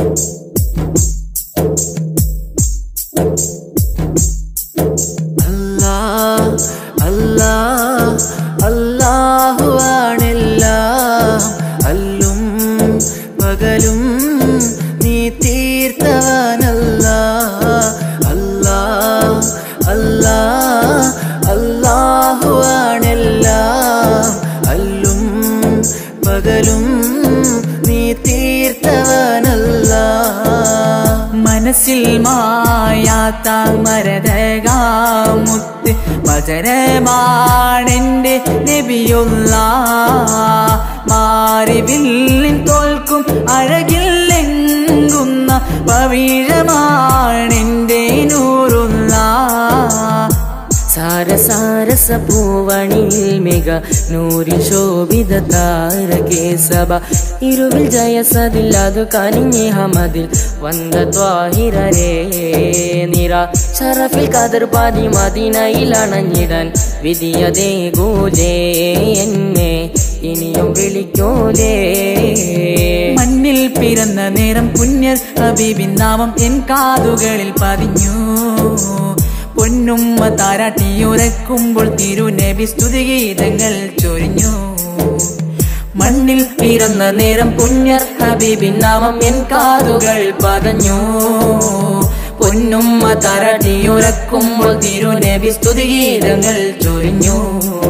അല്ലാ അല്ലാ അല്ലാഹുവാണെല്ലാം അല്ലും പകലും നീ തീർത്തവനല്ല അല്ലാ അല്ലാ അല്ലാഹുവാണെല്ലാം അല്ലും പകലും നീ തീർത്തവനല്ല മനസ്സിൽ മായാത്ത മരതകാമുത്ത് മചരമാണെന്റെ നബിയുള്ള മാറിവില്ലിൻ തോൽക്കും അഴകില്ലെങ്കുന്ന പവിഴമാണെന്റെ നൂറുള്ള സാരസാരസ പൂവണിയിൽ മിക നൂരി ശോഭിത താരകേസഭ ഇരുവിൽ ജയസതില്ലതു കനിഞ്ഞി ഹമതിൽ വന്ന ത്വാഹിരരേ നിറ ഷറഫിൽ കതിർ പാതി മദീനയിൽ അണഞ്ഞിടാൻ വിധിയതേ ഗോലേ എന്നെ ഇനിയും വിളിക്കോലേ മണ്ണിൽ പിറന്ന നേരം പുണ്യ ഹബീബിൻ നാമം എൻ കാതുകളിൽ പതിഞ്ഞു പൊന്നുമ്മ താരാട്ടിയുരക്കുമ്പോൾ തിരുനബി സ്തുതിഗീതങ്ങൾ ചൊരിഞ്ഞു മണ്ണിൽ പിറന്ന നേരം പുണ്യ ഹബീബിൻ നാമം എൻ കാതുകൾ പതഞ്ഞു പൊന്നുമ്മ താരാട്ടിയുരക്കുമ്പോൾ തിരുനബി സ്തുതിഗീതങ്ങൾ ചൊരിഞ്ഞു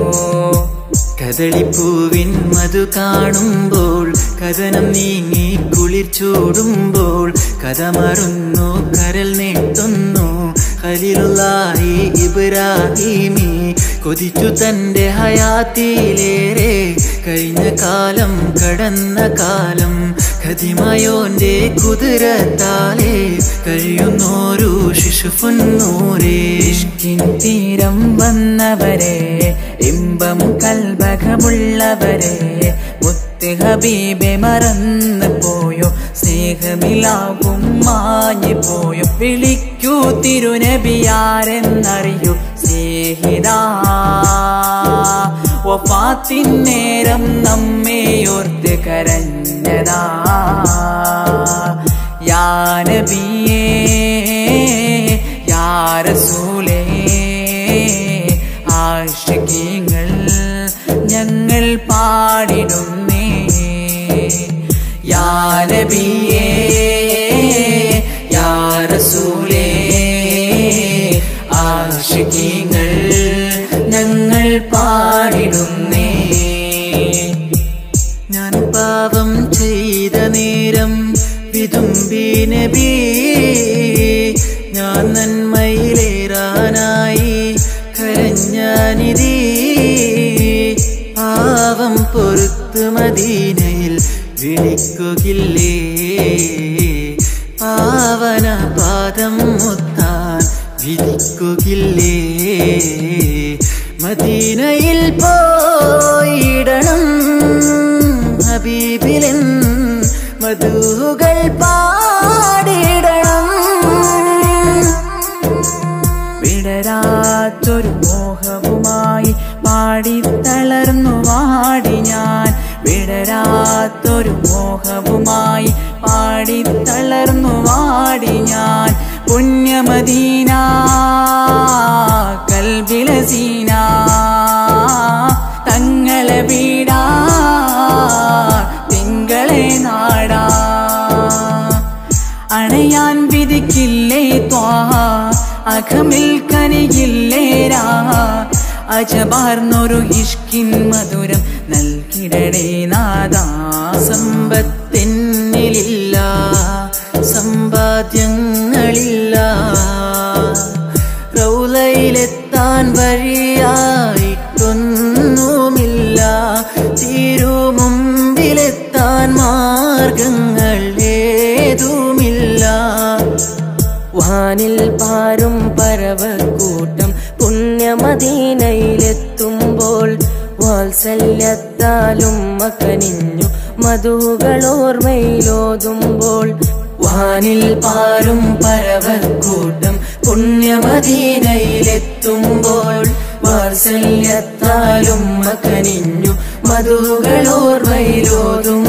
കദളിപ്പൂവിൻ മധു കാണുമ്പോൾ കഥനം നീങ്ങി കുളിർ ചൂടുമ്പോൾ കഥ മറുന്നു കരൽ നീട്ടുന്നു ഖലീലുള്ളാഹി ഇബ്രാഹിമി കൊതിച്ചു തന്റെ ഹയാത്തിയിലേറെ കഴിഞ്ഞ കാലം കടന്ന കാലം ഖതിമയോന്റെ കുതിരത്താലേ കഴിയുന്നോരു ശിശുഫുന്നൂരേ ഇഷ്കിൻ തീരം വന്നവരെ ഇമ്പം കൽബകമുള്ളവരെ മുത്ത് ഹബീബെ മറന്നു പോയോ സ്നേഹമിലാവും മാഞ്ഞു പോയോ വിളിക്കൂ തിരുനബിയാരെന്നറിയൂ സ്നേഹിത വഫാത്തിൻ നേരം നമ്മെയോർത്ത് കരഞ്ഞതാ യാ നബിയേ യാ റസൂലേ ആഷികീങ്ങൾ ഞങ്ങൾ പാടിടുന്നേ യാ നബിയേ യാ റസൂലേ ആഷികീങ്ങൾ ഞങ്ങൾ പാടിടുന്നേ ഞാൻ പാപം ചെയ്ത നേരം വിതുമ്പി നബി ഞാൻ നന്മയിലേറാനായി കരഞ്ഞാനിതീ പാവം പൊറുത്തു മദീനയിൽ വിളിക്കുകില്ലേ പാവന പാദം മുത്താൻ വിധിക്കുകില്ലേ മദീനയിൽ പോയിടണം ഹബീബിലൻ മധുകൾ പാടിടണം വിടരാത്തൊരു മോഹവുമായി പാടി തളർന്നു വാടി ഞാൻ വിടരാത്തൊരു മോഹവുമായി പാടി തളർന്നു വാടി ഞാൻ പുണ്യമദീന കൽബിലസീന തങ്ങളെ വീടാ തിങ്കളെ നാടാ അണയാൻ വിധിക്കില്ലേ ത്വാഹ അഖമിൽ കനിയില്ലേരാ അജബാർന്നൊരു ഇഷ്കിൻ മധുരം നൽകിടടേ നാദാ സമ്പത്തെന്നിലില്ല സമ്പാദ്യങ്ങളില്ല റൗലയിലെത്താൻ വഴിയായിട്ടൊന്നുമില്ല തിരുമുമ്പിലെത്താൻ മാർഗങ്ങൾ ഏതുമില്ല വാനിൽ പാരും പരവക്കൂട്ടം പുണ്യമദീനയിലെത്തുമ്പോൾ വാത്സല്യത്താലും മകനിഞ്ഞു മധുകളോർമ്മയിലോതുമ്പോൾ വാനിൽ പാരും പരവക്കൂട്ടം പുണ്യമദീനയിലെത്തുമ്പോൾ വാത്സല്യത്താലും മകനിഞ്ഞു മധുകളോർമ്മയിലോതും